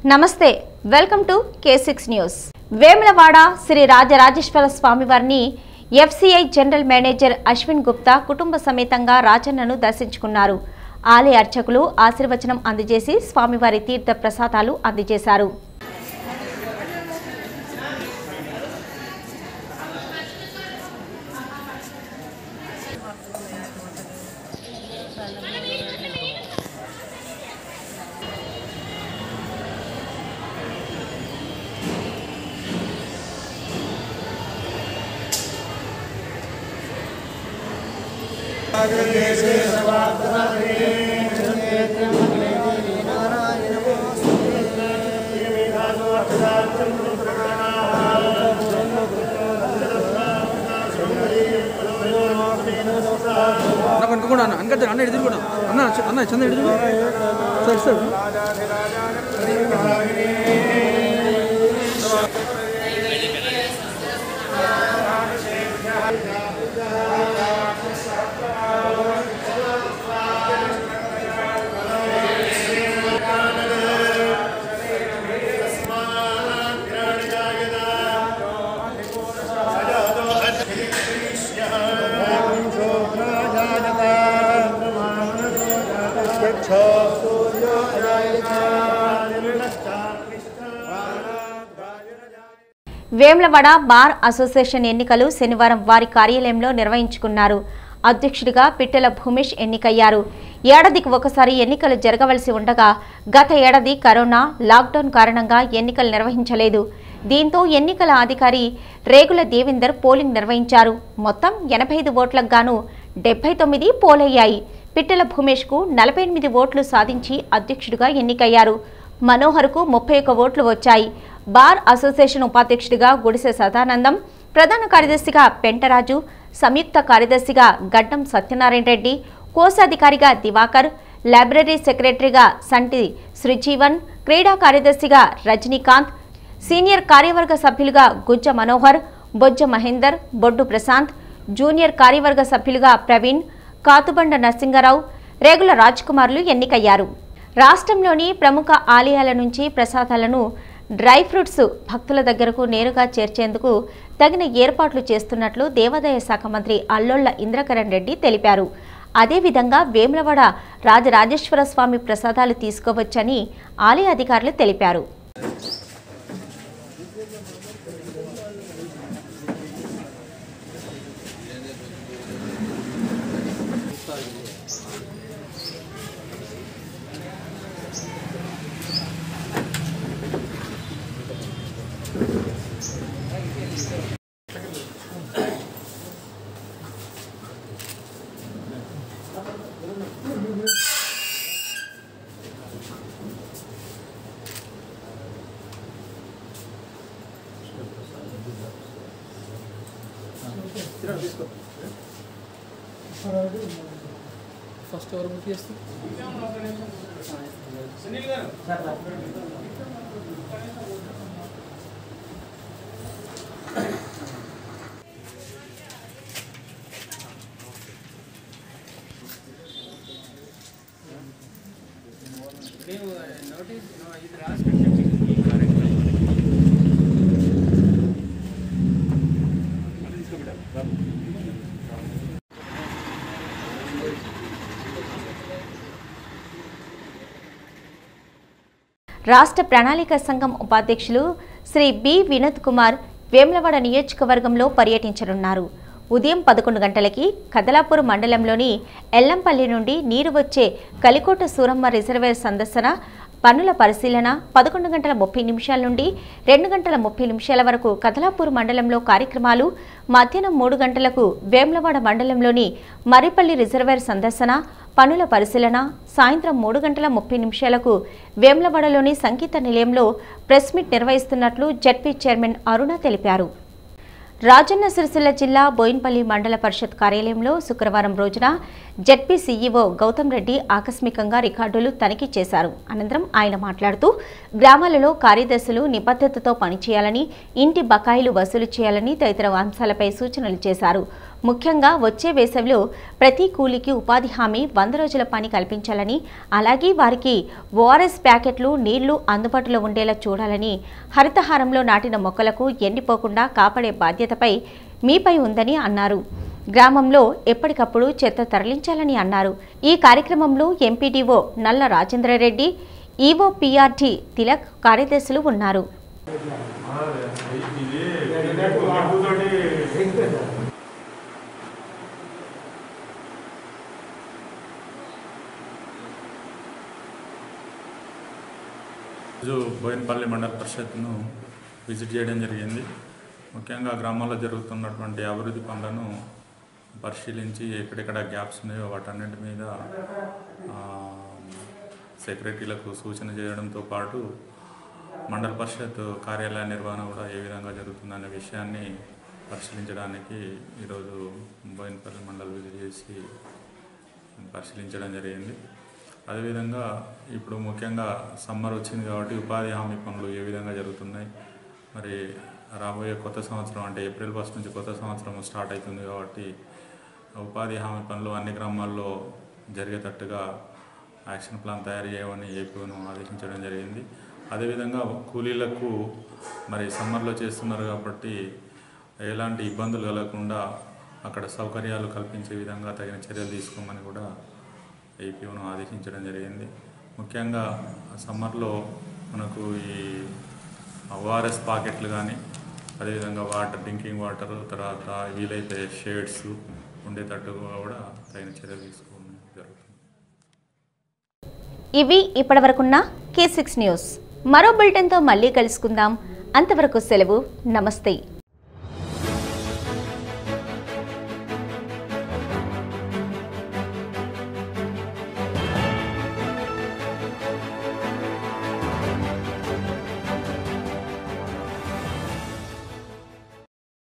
నమస్తే welcome to K six news Vemulawada Sri Rajarajeshwara స్వామివారిని F C I general manager Ashwin Gupta కుటుంబ సమేతంగా రాజన్నను దర్శించుకున్నారు ఆలయ అర్చకులు ఆశీర్వచనం అందజేసి స్వామివారి తీర్థ ప్రసాదాలు అందజేశారు అన్న కనుక్కోండి అన్న అనకద్దు అన్న ఎదురు కూడా అన్న చ- అన్న చంద ఎదురు sir sir Vemulawada bar association ఎన్నికలు శనివారం వారి కార్యాలయంలో నిర్వహించుకున్నారు అధ్యక్షుడిగా పిట్టెల భూమేష్ ఎన్నికయ్యారు ఏడాదికి ఒకసారి ఎన్నికలు జరగవలసి ఉండగా గత ఏడాది కరోనా లాక్డౌన్ కారణంగా ఎన్నికలు నిర్వహించలేదు దీంతో ఎన్నికల అధికారి రేగుల దేవేందర్ పోలింగ్ నిర్వహించారు మొత్తం ఎనభై ఐదు ఓట్లకు గాను డెబ్బై తొమ్మిది పోలయ్యాయి పిట్టెల భూమేష్కు నలభై ఎనిమిది ఓట్లు సాధించి అధ్యక్షుడిగా ఎన్నికయ్యారు మనోహర్కు ముప్పై ఒక్క ఓట్లు వచ్చాయి బార్ అసోసియేషన్ ఉపాధ్యక్షుడిగా గుడిసె సదానందం ప్రధాన కార్యదర్శిగా పెంటరాజు సంయుక్త కార్యదర్శిగా గడ్డం సత్యనారాయణ రెడ్డి కోశాధికారిగా దివాకర్ లైబ్రరీ సెక్రటరీగా సంటి శ్రీజీవన్ క్రీడా కార్యదర్శిగా రజనీకాంత్ సీనియర్ కార్యవర్గ సభ్యులుగా గుజ్జ మనోహర్ బొజ్జ మహేందర్ బొడ్డు ప్రశాంత్ జూనియర్ కార్యవర్గ సభ్యులుగా ప్రవీణ్ కాతుబండ నరసింగరావు రేగుల రాజ్కుమార్లు ఎన్నికయ్యారు రాష్ట్రంలోని ప్రముఖ ఆలయాల నుంచి ప్రసాదాలను డ్రై ఫ్రూట్స్ భక్తుల దగ్గరకు నేరుగా చేర్చేందుకు తగిన ఏర్పాట్లు చేస్తున్నట్లు దేవాదాయ శాఖ మంత్రి అల్లోళ్ల ఇంద్రకరణ్ రెడ్డి తెలిపారు అదేవిధంగా వేములవాడ రాజరాజేశ్వర స్వామి ప్రసాదాలు తీసుకోవచ్చని ఆలయ అధికారులు తెలిపారు ఫస్ట్ ఎవరు బుక్ చేస్తారు రాష్ట్ర ప్రణాళిక సంఘం ఉపాధ్యక్షులు శ్రీ బి వినోద్ కుమార్ వేములవాడ నియోజకవర్గంలో పర్యటించనున్నారు ఉదయం పదకొండు గంటలకి కదలాపూర్ మండలంలోని ఎల్లంపల్లి నుండి నీరు వచ్చే కలికోట సూరమ్మ రిజర్వేర్ సందర్శన పనుల పరిశీలన పదకొండు గంటల ముప్పై నిమిషాల నుండి రెండు గంటల ముప్పై నిమిషాల వరకు కదలాపూర్ మండలంలో కార్యక్రమాలు మధ్యాహ్నం మూడు గంటలకు వేములవాడ మండలంలోని మరిపల్లి రిజర్వేర్ సందర్శన పనుల పరిశీలన సాయంత్రం మూడు గంటల ముప్పై నిమిషాలకు వేములవాడలోని సంగీత నిలయంలో ప్రెస్ మీట్ నిర్వహిస్తున్నట్లు జడ్పీ చైర్మన్ అరుణ తెలిపారు రాజన్న సిరిసిల్ల జిల్లా బోయిన్పల్లి మండల పరిషత్ కార్యాలయంలో శుక్రవారం రోజున జడ్పీ సీఈఓ గౌతమ్ రెడ్డి ఆకస్మికంగా రికార్డులు తనిఖీ చేశారు అనంతరం ఆయన మాట్లాడుతూ గ్రామాలలో కార్యదర్శులు నిబద్ధతతో పనిచేయాలని ఇంటి బకాయిలు వసూలు చేయాలని తదితర అంశాలపై సూచనలు చేశారు ముఖ్యంగా వచ్చే వేసవిలో ప్రతి కూలీకి ఉపాధి హామీ వంద రోజుల పని కల్పించాలని అలాగే వారికి ఓఆర్ఎస్ ప్యాకెట్లు నీళ్లు అందుబాటులో ఉండేలా చూడాలని హరితహారంలో నాటిన మొక్కలకు ఎండిపోకుండా కాపాడే బాధ్యతపై మీపై ఉందని అన్నారు గ్రామంలో ఎప్పటికప్పుడు చెత్త తరలించాలని అన్నారు ఈ కార్యక్రమంలో ఎంపీడీఓ నల్ల రాజేంద్రరెడ్డి ఈవో పిఆర్టీ తిలక్ కార్యదర్శులు ఉన్నారు ఈరోజు బోయినపల్లి మండల పరిషత్ను విజిట్ చేయడం జరిగింది ముఖ్యంగా గ్రామాల్లో జరుగుతున్నటువంటి అభివృద్ధి పనులను పరిశీలించి ఎక్కడెక్కడ గ్యాప్స్ ఉన్నాయో వాటన్నిటి మీద ఆ, సెక్రటరీలకు సూచన చేయడంతో పాటు మండల పరిషత్ కార్యాలయ నిర్వహణ కూడా ఏ విధంగా జరుగుతుందనే విషయాన్ని పరిశీలించడానికి ఈరోజు బోయినపల్లి మండల్ విజిట్ చేసి పరిశీలించడం జరిగింది అదేవిధంగా ఇప్పుడు ముఖ్యంగా సమ్మర్ వచ్చింది కాబట్టి ఉపాధి హామీ పనులు ఏ విధంగా జరుగుతున్నాయి మరి రాబోయే కొత్త సంవత్సరం అంటే ఏప్రిల్ ఫస్ట్ నుంచి కొత్త సంవత్సరం స్టార్ట్ అవుతుంది కాబట్టి ఉపాధి హామీ పనులు అన్ని గ్రామాల్లో జరిగేటట్టుగా యాక్షన్ ప్లాన్ తయారు చేయమని ఏపీను ఆదేశించడం జరిగింది అదేవిధంగా కూలీలకు మరి సమ్మర్లో చేస్తున్నారు కాబట్టి ఎలాంటి ఇబ్బందులు కలగకుండా అక్కడ సౌకర్యాలు కల్పించే విధంగా తగిన చర్యలు తీసుకోమని కూడా ఏపీను ఆదేశించడం జరిగింది ముఖ్యంగా సమ్మర్లో మనకు ఈ ఓఆర్ఎస్ పాకెట్లు కానీ అదేవిధంగా వాటర్ డ్రింకింగ్ వాటర్ తర్వాత వీలైతే షేడ్స్ ఉండేటట్టుగా కూడా తగిన చర్యలు తీసుకోవడం జరుగుతుంది ఇవి ఇప్పటివరకున్న కే సిక్స్ న్యూస్ మరో బులెటిన్తో మళ్ళీ కలుసుకుందాం అంతవరకు సెలవు నమస్తే